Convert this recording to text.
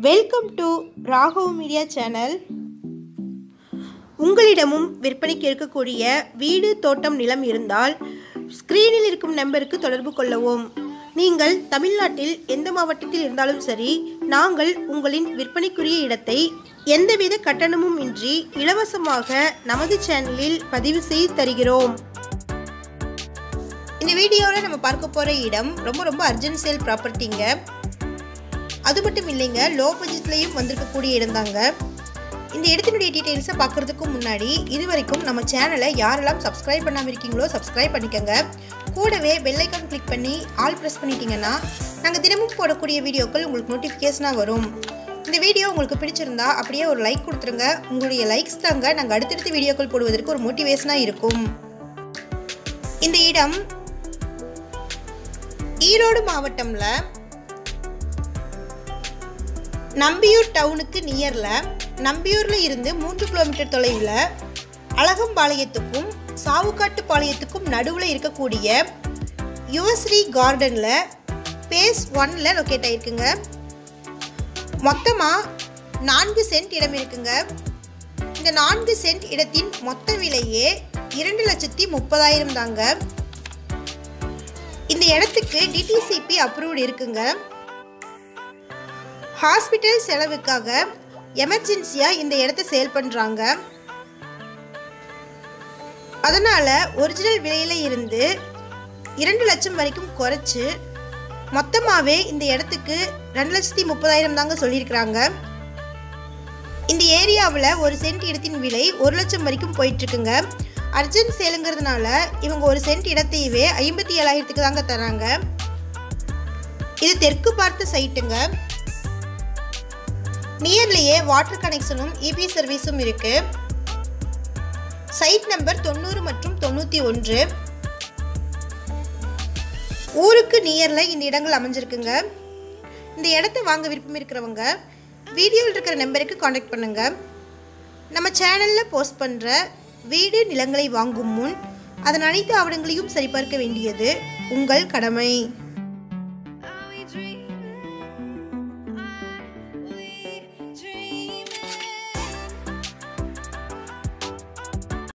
welcome to Raghav media channel உங்களிடமும் விற்பனைக்கு இருக்கக்கூடிய வீடு தோட்டம் நிலம் இருந்தால் ஸ்க்ரீனில் இருக்கும் நம்பருக்கு தொடர்பு கொள்ளவும் நீங்கள் தமிழ்நாட்டில் எந்த மாவட்டத்தில் இருந்தாலும் சரி நாங்கள் உங்களின் விற்பனைக்குரிய இடத்தை எந்தவித கட்டணமும் இன்றி இலவசமாக நமது சேனலில் பதிவு செய்து தருகிறோம் இந்த வீடியோவில் நம்ம பார்க்க போகிற இடம் ரொம்ப ரொம்ப அர்ஜென்ட் சேல் ப்ராப்பர்ட்டிங்க அது மட்டும் இல்லைங்க லோ பட்ஜெட்லேயும் வந்திருக்கக்கூடிய இடம் தாங்க இந்த இடத்தினுடைய டீட்டெயில்ஸை பார்க்குறதுக்கு முன்னாடி இது வரைக்கும் நம்ம சேனலை யாரெல்லாம் சப்ஸ்கிரைப் பண்ணாமல் இருக்கீங்களோ சப்ஸ்கிரைப் பண்ணிக்கோங்க கூடவே பெல்லைக்கான் கிளிக் பண்ணி ஆல் ப்ரெஸ் பண்ணிட்டீங்கன்னா நாங்கள் தினமும் போடக்கூடிய வீடியோக்கள் உங்களுக்கு நோட்டிஃபிகேஷனாக வரும் இந்த வீடியோ உங்களுக்கு பிடிச்சிருந்தா அப்படியே ஒரு லைக் கொடுத்துருங்க உங்களுடைய லைக்ஸ் தாங்க நாங்கள் அடுத்தடுத்த வீடியோக்கள் போடுவதற்கு ஒரு மோட்டிவேஷனாக இருக்கும் இந்த இடம் ஈரோடு மாவட்டம்ல நம்பியூர் டவுனுக்கு நியரில் நம்பியூரில் இருந்து மூன்று கிலோமீட்டர் தொலைவில் அழகம்பாளையத்துக்கும் சாவுக்காட்டுப்பாளையத்துக்கும் நடுவில் இருக்கக்கூடிய யுவஸ்ரீ கார்டனில் பேஸ் ஒன்ல லொக்கேட் ஆயிருக்குங்க மொத்தமாக நான்கு சென்ட் இடம் இருக்குங்க இந்த நான்கு சென்ட் இடத்தின் மொத்த விலையே இரண்டு லட்சத்தி முப்பதாயிரம் தாங்க இந்த இடத்துக்கு டிடிசிபி அப்ரூவ்டு இருக்குங்க ஹாஸ்பிட்டல் செலவுக்காக எமர்ஜென்சியாக இந்த இடத்த சேல் பண்ணுறாங்க அதனால் ஒரிஜினல் விலையில் இருந்து இரண்டு லட்சம் வரைக்கும் குறைச்சி மொத்தமாகவே இந்த இடத்துக்கு ரெண்டு லட்சத்தி முப்பதாயிரம் தாங்க சொல்லியிருக்கிறாங்க இந்த ஏரியாவில் ஒரு சென்ட் இடத்தின் விலை ஒரு லட்சம் வரைக்கும் போயிட்டுருக்குங்க அர்ஜென்ட் சேலுங்கிறதுனால இவங்க ஒரு சென்ட் இடத்தையவே ஐம்பத்தி ஏழாயிரத்துக்கு தாங்க தராங்க இது தெற்கு பார்த்த சைட்டுங்க நியர்லேயே வாட்டர் கனெக்ஷனும் இபி சர்வீஸும் இருக்கு சைட் நம்பர் தொண்ணூறு மற்றும் தொண்ணூற்றி ஒன்று ஊருக்கு நியரில் இந்த இடங்கள் அமைஞ்சிருக்குங்க இந்த இடத்த வாங்க விருப்பம் இருக்கிறவங்க வீடியோவில் இருக்கிற நம்பருக்கு காண்டாக்ட் பண்ணுங்க நம்ம சேனலில் போஸ்ட் பண்ணுற வீடு நிலங்களை வாங்கும் முன் அதன் அனைத்து ஆவணங்களையும் சரிபார்க்க வேண்டியது உங்கள் கடமை